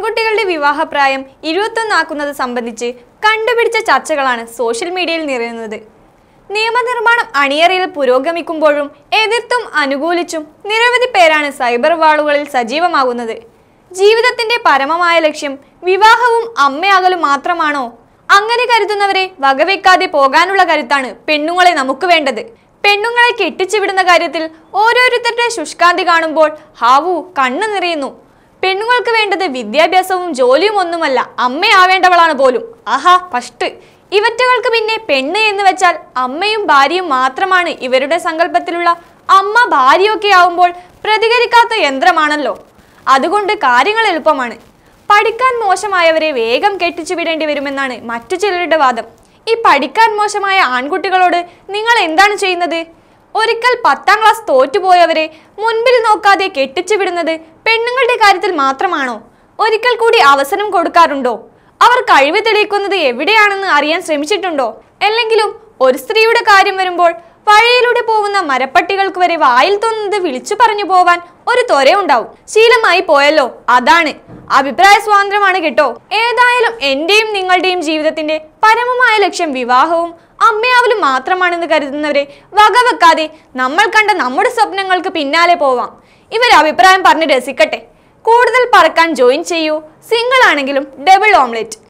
ആൺകുട്ടികളുടെ വിവാഹപ്രായം ഇരുപത്തൊന്നാക്കുന്നത് സംബന്ധിച്ച് കണ്ടുപിടിച്ച ചർച്ചകളാണ് സോഷ്യൽ മീഡിയയിൽ നിറയുന്നത് നിയമനിർമ്മാണം അണിയറയിൽ പുരോഗമിക്കുമ്പോഴും എതിർത്തും അനുകൂലിച്ചും നിരവധി പേരാണ് സൈബർ വാളുകളിൽ സജീവമാകുന്നത് ജീവിതത്തിന്റെ പരമമായ ലക്ഷ്യം വിവാഹവും അമ്മയാകലും മാത്രമാണോ അങ്ങനെ കരുതുന്നവരെ വകവെക്കാതെ പോകാനുള്ള കരുത്താണ് പെണ്ണുങ്ങളെ നമുക്ക് വേണ്ടത് പെണ്ണുങ്ങളെ കെട്ടിച്ചു വിടുന്ന കാര്യത്തിൽ ഓരോരുത്തരുടെ ശുഷ്കാന്തി കാണുമ്പോൾ ഹാവു കണ്ണു നിറയുന്നു പെണ്ണുങ്ങൾക്ക് വേണ്ടത് വിദ്യാഭ്യാസവും ജോലിയും ഒന്നുമല്ല അമ്മയാവേണ്ടവളാണ് പോലും ആഹാ ഫസ്റ്റ് ഇവറ്റകൾക്ക് പിന്നെ പെണ്ണ് എന്ന് വെച്ചാൽ അമ്മയും ഭാര്യയും മാത്രമാണ് ഇവരുടെ സങ്കല്പത്തിലുള്ള അമ്മ ഭാര്യയൊക്കെ ആവുമ്പോൾ പ്രതികരിക്കാത്ത യന്ത്രമാണല്ലോ അതുകൊണ്ട് കാര്യങ്ങൾ എളുപ്പമാണ് പഠിക്കാൻ മോശമായവരെ വേഗം കെട്ടിച്ചു വിടേണ്ടി വരുമെന്നാണ് മറ്റു ചിലരുടെ വാദം ഈ പഠിക്കാൻ മോശമായ ആൺകുട്ടികളോട് നിങ്ങൾ എന്താണ് ചെയ്യുന്നത് ഒരിക്കൽ പത്താം ക്ലാസ് തോറ്റുപോയവരെ മുൻപിൽ നോക്കാതെ കെട്ടിച്ചു വിടുന്നത് പെണ്ണുങ്ങളുടെ കാര്യത്തിൽ മാത്രമാണോ ഒരിക്കൽ കൂടി അവസരം കൊടുക്കാറുണ്ടോ അവർ കഴിവ് തെളിയിക്കുന്നത് എവിടെയാണെന്ന് അറിയാൻ ശ്രമിച്ചിട്ടുണ്ടോ അല്ലെങ്കിലും ഒരു സ്ത്രീയുടെ കാര്യം വരുമ്പോൾ വഴിയിലൂടെ പോകുന്ന മരപ്പട്ടികൾക്ക് വരെ വായിൽ തോന്നുന്നത് വിളിച്ചു പറഞ്ഞു പോവാൻ ഒരു ത്വരയുണ്ടാവും ശീലമായി പോയല്ലോ അതാണ് അഭിപ്രായ സ്വാതന്ത്ര്യമാണ് കേട്ടോ ഏതായാലും എന്റെയും നിങ്ങളുടെയും ജീവിതത്തിന്റെ പരമമായ ലക്ഷ്യം വിവാഹവും അമ്മയാവലും മാത്രമാണെന്ന് കരുതുന്നവരെ വകവെക്കാതെ നമ്മൾ കണ്ട നമ്മുടെ സ്വപ്നങ്ങൾക്ക് പിന്നാലെ പോവാം ഇവർ അഭിപ്രായം പറഞ്ഞ് രസിക്കട്ടെ കൂടുതൽ പറക്കാൻ ജോയിൻ ചെയ്യൂ സിംഗിൾ ആണെങ്കിലും ഡബിൾ ഓംലെറ്റ്